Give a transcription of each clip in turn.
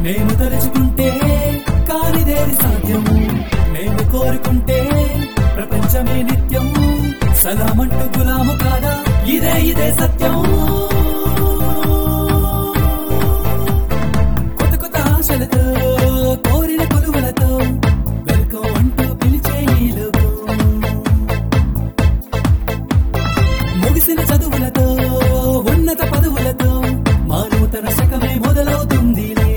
మేము తలుచుకుంటే కానిదేది సాధ్యం మేము కోరుకుంటే ప్రపంచమే నిత్యం సలామంటూ గులాము కాదా ఇదే ఇదే సత్యం కొత్త కొత్త ఆశలతో కోరిన కొలువులతో వెల్కమ్ అంటూ పిలిచే ఈ లోకం ముగిసిన చదువులతో ఉన్నత పదవులతో మా నూతన శకమే మొదలవుతుందిలే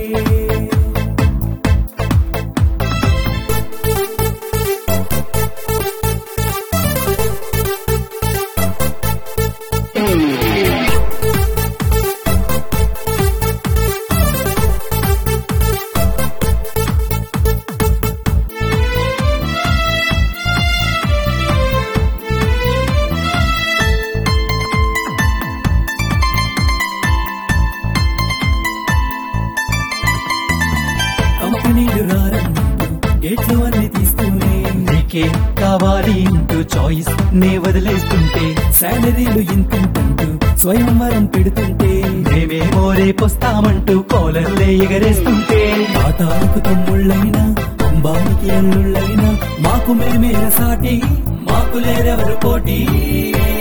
కంపెనీలు రారన్నట్టు గేట్లు అన్ని తీస్తూనే నీకే కావాలి ఇంటూ చాయిస్ నే వదిలేస్తుంటే శాలరీలు ఇంతింతంటూ స్వయంవరం పెడుతుంటే మేమేమో రేపొస్తామంటూ కోలర్లే ఎగరేస్తుంటే పాతాలకు తమ్ముళ్ళైనా అంబానికి అల్లుళ్ళైనా మాకు మేమేల సాటి మాకు లేరెవరు పోటీ